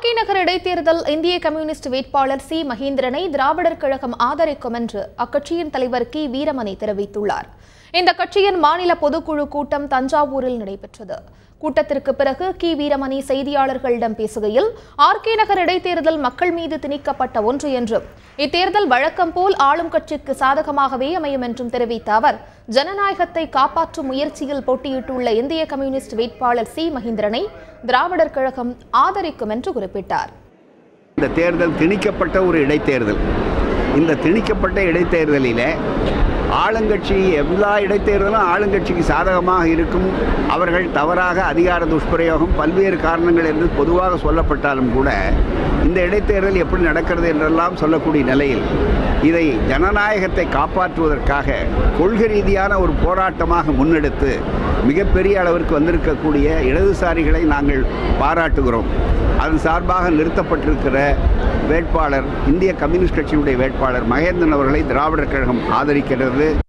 RK நகர் இடைத்தேர்தல் இந்திய communist வேட்பாளர் சி மகேந்திரனை திராவிடர் கழகம் ஆதரிக்கும் என்று அக்கட்சியின் தலைவர் கி வீரமணி தெரிவித்துள்ளார் இந்த கட்சியின் மாநில பொதுக்குழு கூட்டம் தஞ்சாவூரில் நடைபெற்றது கூட்டத்திற்கு பிறகு கி வீரமணி செய்தியாளர்களிடம் பேசுகையில் ஆர்கே நகர் இடைத்தேர்தல் மக்கள் மீது திணிக்கப்பட்ட ஒன்று என்றும் இத்தேர்தல் வழக்கம் போல் ஆளும் கட்சிக்கு சாதகமாகவே அமையும் என்றும் தெரிவித்த அவர் ஜனநாயகத்தை காப்பாற்றும் முயற்சியில் போட்டியிட்டுள்ள இந்திய கம்யூனிஸ்ட் வேட்பாளர் சி மகேந்திரனை திராவிடர் கழகம் ஆதரிக்கும் என்று குறிப்பிட்டார் இந்த தேர்தல் திணிக்கப்பட்ட ஒரு இடைத்தேர்தல் இந்த திணிக்கப்பட்ட இடைத்தேர்தலில் ஆளுங்கட்சி எல்லா இடைத்தேர்தலும் ஆளுங்கட்சிக்கு சாதகமாக இருக்கும் அவர்கள் தவறாக அதிகார துஷ்பிரயோகம் பல்வேறு காரணங்கள் என்று பொதுவாக சொல்லப்பட்டாலும் கூட இந்த இடைத்தேர்தல் எப்படி நடக்கிறது என்றெல்லாம் சொல்லக்கூடிய நிலையில் இதை ஜனநாயகத்தை காப்பாற்றுவதற்காக கொள்கை ரீதியான ஒரு போராட்டமாக முன்னெடுத்து மிகப்பெரிய அளவிற்கு வந்திருக்கக்கூடிய இடதுசாரிகளை நாங்கள் பாராட்டுகிறோம் அதன் சார்பாக நிறுத்தப்பட்டிருக்கிற வேட்பாளர் இந்திய கம்யூனிஸ்ட் கட்சியினுடைய வேட்பாளர் மகேந்திரன் அவர்களை திராவிடர் கழகம் ஆதரிக்கிறது